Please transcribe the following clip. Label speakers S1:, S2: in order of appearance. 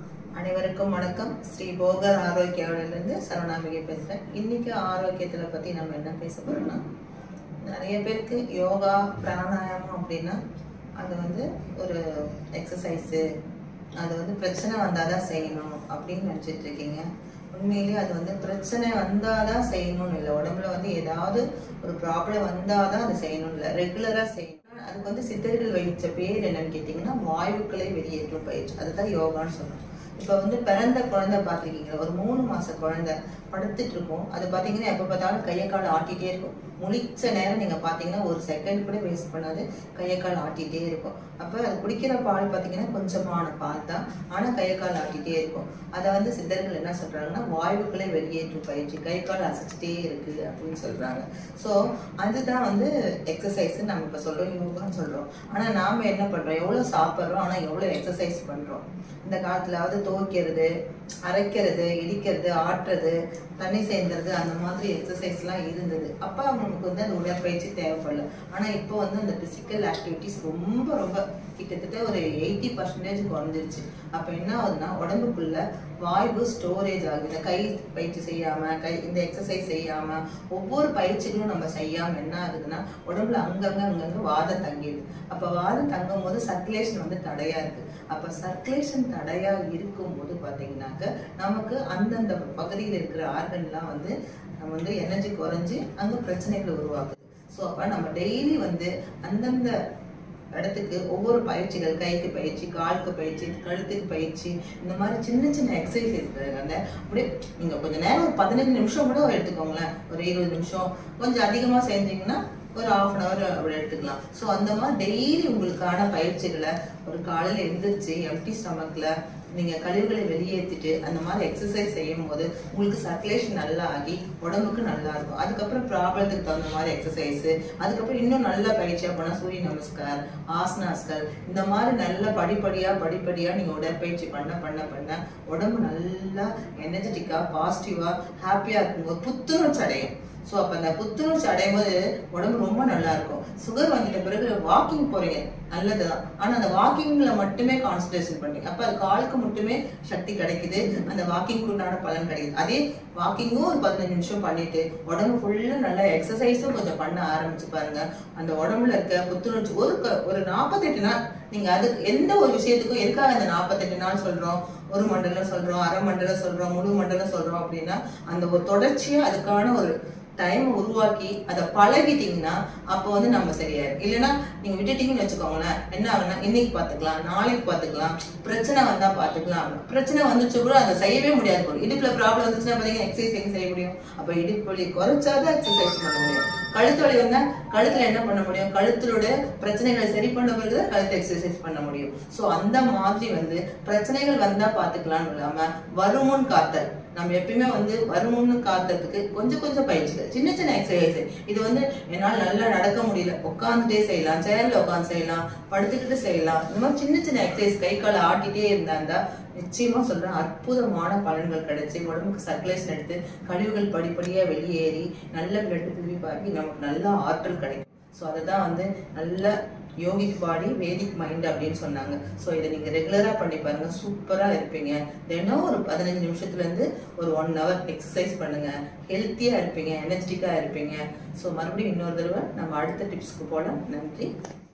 S1: அனைவருக்கும் வணக்கம் ஸ்ரீ போகர் ஆரோக்கியாவிலிருந்து சரவணாம்பிகை பேசுகிறேன் இன்னைக்கு ஆரோக்கியத்தில் பற்றி நம்ம என்ன பேச போறோம்னா நிறைய பேருக்கு யோகா பிராணாயாமம் அப்படின்னா அது வந்து ஒரு எக்ஸசைஸு அது வந்து பிரச்சனை வந்தால் தான் செய்யணும் அப்படின்னு நினச்சிட்டு இருக்கீங்க உண்மையிலேயே அது வந்து பிரச்சனை வந்தால் தான் செய்யணும்னு இல்லை உடம்புல வந்து ஏதாவது ஒரு ப்ராப்ளம் வந்தால் தான் அது செய்யணும் இல்லை ரெகுலராக செய்யணும் அதுக்கு வந்து சித்தர்கள் வைச்ச பேர் என்னன்னு கேட்டிங்கன்னா வாயுக்களை வெளியேற்றும் பயிற்சி அதுதான் யோகான்னு சொல்றோம் இப்போ வந்து பிறந்த குழந்தை பார்த்துருக்கீங்க ஒரு மூணு மாச குழந்தை படுத்துட்டு இருக்கும் அது பார்த்தீங்கன்னா எப்போ பார்த்தாலும் கையை கால் ஆட்டிகிட்டே இருக்கும் முழிச்ச நேரம் நீங்கள் பார்த்தீங்கன்னா ஒரு செகண்ட் கூட வேஸ்ட் பண்ணாது கையை கால் ஆட்டிகிட்டே இருக்கும் அப்போ அது குடிக்கிற பால் பார்த்தீங்கன்னா கொஞ்சமான பால் தான் ஆனால் கையை கால் ஆட்டிகிட்டே இருக்கும் அதை வந்து சித்தர்கள் என்ன சொல்கிறாங்கன்னா வாயுக்களை வெளியேற்றும் பயிற்சி கை கால் அசைச்சிட்டே இருக்குது அப்படின்னு சொல்கிறாங்க ஸோ அதுதான் வந்து எக்ஸசைஸ் நம்ம இப்போ சொல்கிறோம் யோகான்னு சொல்கிறோம் ஆனால் நாம் என்ன பண்ணுறோம் எவ்வளோ சாப்பிட்றோம் ஆனால் எவ்வளோ எக்ஸசைஸ் பண்ணுறோம் இந்த காலத்துலாவது துவைக்கிறது அரைக்கிறது இடிக்கிறது ஆட்டுறது தண்ணி சேர்ந்துறது அந்த மாதிரி எக்ஸசைஸ்லாம் இருந்தது அப்போ அவங்களுக்கு வந்து அந்த உடற்பயிற்சி தேவைப்படல ஆனால் இப்போ வந்து அந்த ஃபிசிக்கல் ஆக்டிவிட்டிஸ் ரொம்ப ரொம்ப கிட்டத்தட்ட ஒரு எயிட்டி பர்சன்டேஜ் குறைஞ்சிருச்சு அப்போ என்ன ஆகுதுன்னா உடம்புக்குள்ள வாய்வு ஸ்டோரேஜ் ஆகுது இந்த கை பயிற்சி செய்யாமல் கை இந்த எக்ஸசைஸ் செய்யாமல் ஒவ்வொரு பயிற்சிகளும் நம்ம செய்யாமல் என்ன ஆகுதுன்னா உடம்புல அங்கங்கே அங்கங்கே வாதம் தங்கிடுது அப்போ வாதம் தங்கும் போது சர்க்குலேஷன் வந்து தடையாக இருக்குது அப்போ சர்க்குலேஷன் தடையாக இருக்கும்போது பார்த்தீங்கன்னாக்க நமக்கு அந்தந்த பகுதியில் இருக்கிற ஆர்கன்லாம் வந்து நம்ம வந்து எனர்ஜி குறைஞ்சி அங்கே பிரச்சனைகள் உருவாக்குது ஸோ அப்போ நம்ம டெய்லி வந்து அந்தந்த இடத்துக்கு ஒவ்வொரு பயிற்சிகள் கைக்கு பயிற்சி காலுக்கு பயிற்சி கழுத்துக்கு பயிற்சி இந்த மாதிரி சின்ன சின்ன எக்ஸசைஸ் அந்த அப்படியே நீங்கள் கொஞ்ச நேரம் ஒரு பதினஞ்சு நிமிஷம் கூட எடுத்துக்கோங்களேன் ஒரு இருபது நிமிஷம் கொஞ்சம் அதிகமாக செஞ்சீங்கன்னா ஒரு ஆஃப் அன் ஹவர் அப்படி எடுத்துக்கலாம் ஸோ அந்த மாதிரி டெய்லி உங்களுக்கான பயிற்சிகளை ஒரு காலையில் எழுந்திரிச்சு எம்டி ஸ்டமக்கில் நீங்கள் கழிவுகளை வெளியேற்றிட்டு அந்த மாதிரி எக்ஸசைஸ் செய்யும் போது உங்களுக்கு சர்க்குலேஷன் நல்லா ஆகி உடம்புக்கு நல்லா இருக்கும் அதுக்கப்புறம் ப்ராப்ளத்துக்கு தகுந்த மாதிரி எக்ஸசைஸு அதுக்கப்புறம் இன்னும் நல்ல பயிற்சியாக போனால் சூரிய நமஸ்கார் ஆசனாஸ்கள் இந்த மாதிரி நல்ல படிப்படியாக படிப்படியாக நீங்கள் உடற்பயிற்சி பண்ண பண்ண பண்ண உடம்பு நல்லா எனர்ஜெட்டிக்காக பாசிட்டிவாக ஹாப்பியாக இருக்கும்போது புத்துணர்ச்சி அடையும் ஸோ அப்போ அந்த புத்துணர்ச்சி அடையும் போது உடம்பு ரொம்ப நல்லா இருக்கும் சுகர் வந்துட்ட பிறகு வாக்கிங் போறீங்க நல்லது தான் ஆனால் அந்த வாக்கிங்கில் மட்டுமே கான்சன்ட்ரேஷன் பண்ணி அப்போ அது காலுக்கு மட்டுமே சக்தி கிடைக்குது அந்த வாக்கிங்க்கு உண்டான பலன் கிடைக்குது அதே வாக்கிங்கும் ஒரு பதினஞ்சு நிமிஷம் பண்ணிட்டு உடம்பு ஃபுல்லாக நல்லா எக்ஸசைஸும் கொஞ்சம் பண்ண ஆரம்பிச்சு பாருங்க அந்த உடம்புல இருக்க புத்துணர்ச்சி ஒரு க- ஒரு நாற்பத்தெட்டு நாள் நீங்க அதுக்கு எந்த ஒரு விஷயத்துக்கும் எதுக்காக அந்த நாற்பத்தெட்டு நாள் சொல்றோம் ஒரு மண்டலம் சொல்றோம் அரை மண்டலம் சொல்றோம் முழு மண்டலம் சொல்றோம் அப்படின்னா அந்த ஒரு தொடர்ச்சியா அதுக்கான ஒரு டைம் உருவாக்கி அதை பழகிட்டீங்கன்னா அப்போ வந்து நம்ம சரியாயிரும் இல்லைன்னா நீங்க விட்டுட்டீங்கன்னு வச்சுக்கோங்களேன் என்ன ஆகுனா இன்னைக்கு பார்த்துக்கலாம் நாளைக்கு பார்த்துக்கலாம் பிரச்சனை வந்தா பார்த்துக்கலாம் பிரச்சனை வந்துச்சு கூட அதை செய்யவே முடியாது போல இடுப்புல ப்ராப்ளம் வந்துச்சுன்னா பார்த்தீங்கன்னா எக்ஸசைஸ் எங்க செய்ய முடியும் அப்போ இடுப்பு வலி குறைச்சாதான் எக்ஸசைஸ் பண்ண முடியும் கழுத்து வலி வந்தா கழுத்துல என்ன பண்ண முடியும் கழுத்தோட பிரச்சனைகளை சரி பண்ண பிறகு தான் கழுத்து எக்ஸசைஸ் பண்ண முடியும் ஸோ அந்த மாதிரி வந்து பிரச்சனைகள் வந்தா பார்த்துக்கலாம்னு இல்லாம வருமுன் காத்தல் நம்ம எப்பயுமே வந்து வருமுன்னு காத்ததுக்கு கொஞ்சம் கொஞ்சம் பயிற்சிகள் சின்ன சின்ன எக்ஸசைஸ் இது வந்து என்னால் நல்லா நடக்க முடியல உட்காந்துட்டே செய்யலாம் சேர்ல உட்காந்து செய்யலாம் படுத்துக்கிட்டு செய்யலாம் இந்த மாதிரி சின்ன சின்ன எக்ஸசைஸ் கை காலை ஆட்டிட்டே இருந்தாந்தா நிச்சயமா சொல்றேன் அற்புதமான பலன்கள் கிடைச்சு உடம்புக்கு சர்க்குலேஷன் எடுத்து கழிவுகள் படிப்படியா வெளியேறி நல்ல பிளட் பிரிப்பாகி நமக்கு நல்ல ஆற்றல் கிடைக்கும் ஸோ அதை தான் வந்து நல்ல யோகிக் பாடி வேதிக் மைண்ட் அப்படின்னு சொன்னாங்க ஸோ இதை நீங்கள் ரெகுலராக பண்ணி பாருங்க சூப்பராக இருப்பீங்க தினம் ஒரு பதினஞ்சு நிமிஷத்துலேருந்து ஒரு ஒன் ஹவர் எக்ஸசைஸ் பண்ணுங்க ஹெல்த்தியாக இருப்பீங்க எனர்ஜெட்டிக்காக இருப்பீங்க ஸோ மறுபடியும் இன்னொரு தடவை நம்ம அடுத்த டிப்ஸ்க்கு போகலாம் நன்றி